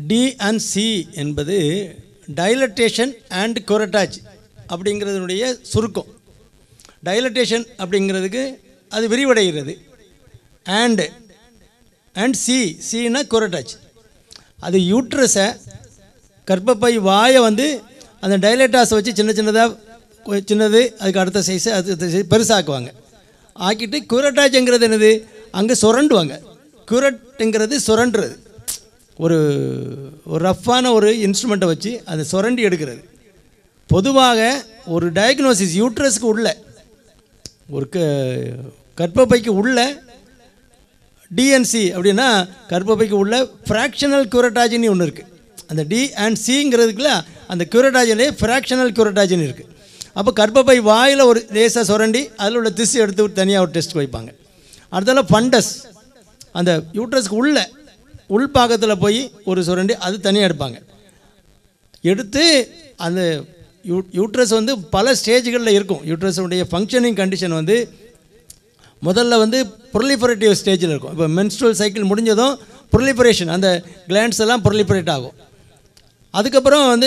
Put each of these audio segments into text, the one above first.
D and C என்பது dilatation and curettage அப்படிங்கிறதுனுடைய சுருக்கம் டைலட்டேஷன் அப்படிங்கிறதுக்கு அது விரிவடைகிறது அண்டு அண்ட் சி சின்னா கொரட்டாச் அது யூட்ரஸை கர்ப்பப்பை வாயை வந்து அந்த டைலட்டாஸை வச்சு சின்ன சின்னதாக சின்னது அதுக்கு அடுத்த சைஸு அது size பெருசாக்குவாங்க ஆக்கிட்டு குரட்டாச்சுங்கிறது என்னது அங்கே சுரண்டுவாங்க குரட்டுங்கிறது சுரண்டுறது ஒரு ஒரு ரஃப்பான ஒரு இன்ஸ்ட்ருமெண்ட்டை வச்சு அதை சுரண்டி எடுக்கிறது பொதுவாக ஒரு டயக்னோசிஸ் யூட்ரஸ்க்கு உள்ள ஒரு க கர்ப்பப்பைக்கு உள்ள டிஎன்சி அப்படின்னா கர்ப்பப்பைக்கு உள்ள ஃப்ராக்ஷனல் குரட்டாஜினி ஒன்று இருக்குது அந்த டி அண்ட் சிங்கிறதுக்குல அந்த குரட்டாஜிலே ஃப்ராக்ஷனல் குரட்டாஜினி இருக்குது அப்போ கர்ப்பப்பை வாயில் ஒரு லேசாக சுரண்டி அதில் உள்ள திசு எடுத்து தனியாக ஒரு டெஸ்ட் வைப்பாங்க அடுத்தால ஃபண்டஸ் அந்த யூட்ரஸ்க்கு உள்ள உள்பாகத்தில் போய் ஒரு சுரண்டி அது தனியாக எடுப்பாங்க எடுத்து அந்த யூ யூட்ரஸ் வந்து பல ஸ்டேஜ்களில் இருக்கும் யூட்ரஸுடைய ஃபங்க்ஷனிங் கண்டிஷன் வந்து முதல்ல வந்து ப்ரொலிஃபரேட்டிவ் ஸ்டேஜில் இருக்கும் இப்போ மென்ஸ்ட்ரல் சைக்கிள் முடிஞ்சதும் ப்ரொலிஃபரேஷன் அந்த கிளாண்ட்ஸ் எல்லாம் ப்ரொலிஃபரேட் ஆகும் அதுக்கப்புறம் வந்து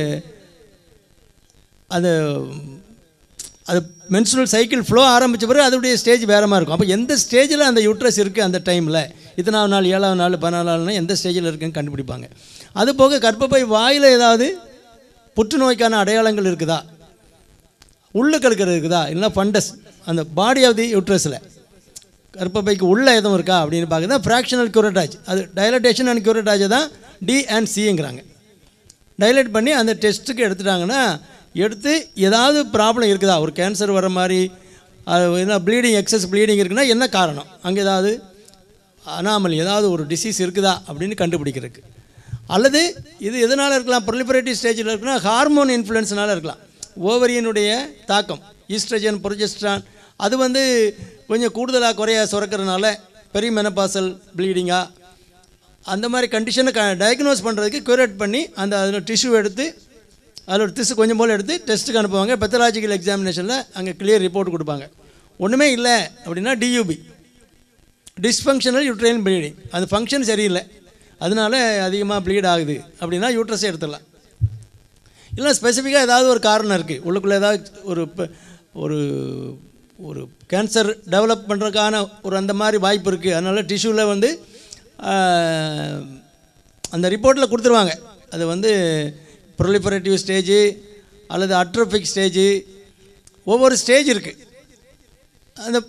அது அது மென்ஸ்ட்ரல் சைக்கிள் ஃப்ளோ ஆரம்பித்த பிறகு அதோடைய ஸ்டேஜ் வேற மாதிரி இருக்கும் அப்போ எந்த ஸ்டேஜில் அந்த யூட்ரஸ் இருக்குது அந்த டைமில் இத்தனாவது நாள் ஏழாவது நாள் பதினாலு நாள்னா எந்த ஸ்டேஜில் இருக்குன்னு கண்டுபிடிப்பாங்க அது போக கர்ப்பப்பை வாயில் ஏதாவது புற்றுநோய்க்கான அடையாளங்கள் இருக்குதா உள்ளுக்கு இருக்கிறது இருக்குதா இல்லைன்னா ஃபண்டஸ் அந்த பாடி ஆஃப் தி யூட்ரஸில் கர்ப்பப்பைக்கு உள்ள எதுவும் இருக்கா அப்படின்னு பார்க்குறது ஃப்ராக்ஷனல் குரட்டாஜ் அது டைலட்டேஷன் அண்ட் குரட்டாஜ் தான் டி அண்ட் சிங்கிறாங்க டைலேட் பண்ணி அந்த டெஸ்ட்டுக்கு எடுத்துட்டாங்கன்னா எடுத்து ஏதாவது ப்ராப்ளம் இருக்குதா ஒரு கேன்சர் வர மாதிரி அது என்ன ப்ளீடிங் எக்ஸஸ் ப்ளீடிங் இருக்குன்னா என்ன காரணம் அங்கே ஏதாவது அனாமல் ஏதாவது ஒரு டிசீஸ் இருக்குதா அப்படின்னு கண்டுபிடிக்கிறதுக்கு அல்லது இது எதனால் இருக்கலாம் ப்ரொலிபரேட்டிவ் ஸ்டேஜில் இருக்குன்னா ஹார்மோன் இன்ஃப்ளூயன்ஸ்னால இருக்கலாம் ஓவரியனுடைய தாக்கம் ஈஸ்ட்ரஜன் ப்ரொஜெஸ்ட்ரான் அது வந்து கொஞ்சம் கூடுதலாக குறைய சுரக்கிறதுனால பெரிய மெனபாசல் ப்ளீடிங்காக அந்த மாதிரி கண்டிஷனை க டயக்னோஸ் பண்ணுறதுக்கு க்யூரேட் பண்ணி அந்த அதில் டிஷ்யூ எடுத்து அதில் ஒரு திசு கொஞ்சம் போல் எடுத்து டெஸ்ட்டுக்கு அனுப்புவாங்க பெத்தலாஜிக்கல் எக்ஸாமினேஷனில் அங்கே கிளியர் ரிப்போர்ட் கொடுப்பாங்க ஒன்றுமே இல்லை அப்படின்னா டியூபி டிஸ்ஃபங்க்ஷனல் யூட்ரைன் ப்ளீடிங் அந்த ஃபங்க்ஷன் சரியில்லை அதனால அதிகமாக ப்ளீட் ஆகுது அப்படின்னா யூட்ரஸை எடுத்துடலாம் இல்லை ஸ்பெசிஃபிக்காக ஏதாவது ஒரு காரணம் இருக்குது உள்ளுக்குள்ளே ஏதாவது ஒரு ப- ஒரு ஒரு கேன்சர் டெவலப் பண்ணுறதுக்கான ஒரு அந்த மாதிரி வாய்ப்பு இருக்குது அதனால் டிஷ்யூவில் வந்து ஆஹ், அந்த ரிப்போர்ட்டில் கொடுத்துருவாங்க அது வந்து ப்ரொலிஃபரேட்டிவ் ஸ்டேஜு அல்லது அட்ரோபிக் ஸ்டேஜு ஒவ்வொரு ஸ்டேஜ் இருக்குது அந்த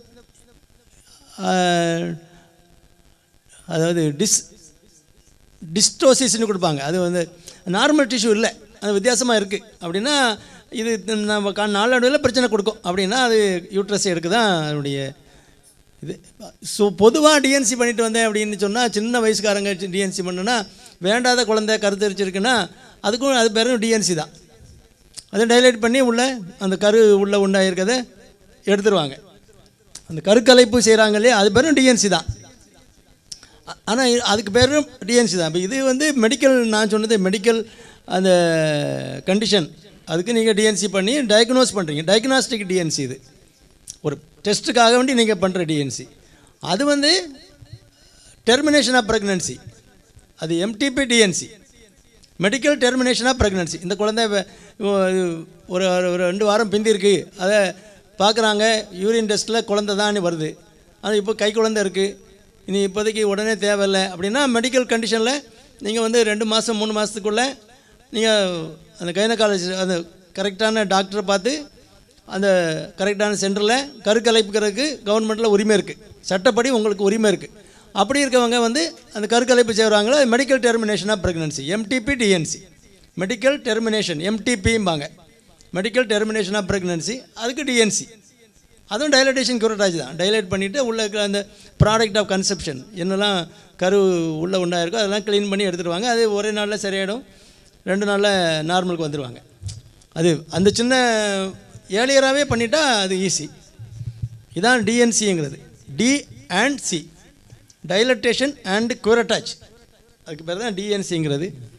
ஆஹ், அதாவது டிஸ் டிஸ்டோசிஸ்னு கொடுப்பாங்க அது வந்து நார்மல் டிஷ்யூ இல்லை அது வித்தியாசமாக இருக்குது அப்படின்னா இது நம்ம கா நாளடைவில் பிரச்சனை கொடுக்கும் அப்படின்னா அது யூட்ரஸ் எடுக்க தான் அதனுடைய இது ஸோ பொதுவாக டிஎன்சி பண்ணிட்டு வந்தேன் அப்படின்னு சொன்னால் சின்ன வயசுக்காரங்க டிஎன்சி பண்ணுன்னா வேண்டாத குழந்தை கருத்தரிச்சிருக்குன்னா அதுக்கும் அது பேரும் டிஎன்சி தான் அதை டைலைட் பண்ணி உள்ள அந்த கரு உள்ள உண்டாயிருக்கதை எடுத்துருவாங்க அந்த கருக்கலைப்பு செய்கிறாங்க இல்லையா அது பேரும் டிஎன்சி தான் ஆனால் அதுக்கு பேரும் டிஎன்சி தான் இப்போ இது வந்து மெடிக்கல் நான் சொன்னது மெடிக்கல் அந்த கண்டிஷன் அதுக்கு நீங்கள் டிஎன்சி பண்ணி டயக்னோஸ் பண்ணுறீங்க டயக்னாஸ்டிக் டிஎன்சி இது ஒரு டெஸ்ட்டுக்காக வேண்டி நீங்கள் பண்ணுற டிஎன்சி அது வந்து டெர்மினேஷன் ஆஃப் ப்ரெக்னன்சி அது MTP D and C medical termination of pregnancy இந்த குழந்தை வ- ஒ- ஒரு ஒரு ரெண்டு வாரம் பிந்தி இருக்கு அதை பார்க்குறாங்க யூரின் டெஸ்ட்டில் குழந்தை தான் வருது அது இப்போ கை குழந்தை இருக்குது இனி இப்போதைக்கு உடனே தேவையில்லை அப்படின்னா மெடிக்கல் கண்டிஷனில் நீங்கள் வந்து ரெண்டு மாதம் மூணு மாதத்துக்குள்ளே நீங்கள் அந்த கைனகாலஜி அந்த கரெக்டான டாக்டரை பார்த்து அந்த கரெக்டான சென்டரில் கருக்கலைப்புக்கிறதுக்கு கவர்மெண்ட்டில் உரிமை இருக்குது சட்டப்படி உங்களுக்கு உரிமை இருக்குது அப்படி இருக்கவங்க வந்து அந்த கருக்கலைப்பு செய்கிறாங்களோ medical termination of pregnancy MTP D and C medical termination எம்டிபிம்பாங்க மெடிக்கல் டெர்மினேஷன் ஆஃப் ப்ரெக்னன்சி அதுக்கு டிஎன்சி அதுவும் டைலட்டேஷன் குரட்டாஜ் தான் டைலைட் பண்ணிவிட்டு உள்ள இருக்கிற அந்த ப்ராடக்ட் ஆஃப் கன்செப்ஷன் என்னெல்லாம் கரு உள்ளே உண்டாயிருக்கோ அதெல்லாம் க்ளீன் பண்ணி எடுத்துருவாங்க அது ஒரே நாளில் சரியாயிடும் ரெண்டு நாளில் நார்மலுக்கு வந்துடுவாங்க அது அந்த சின்ன ஏர்லியராகவே பண்ணிட்டா அது ஈஸி இதான் டிஎன்சிங்கிறது D and C dilatation and curettage அதுக்கு பேர் தான் டிஎன்சிங்கிறது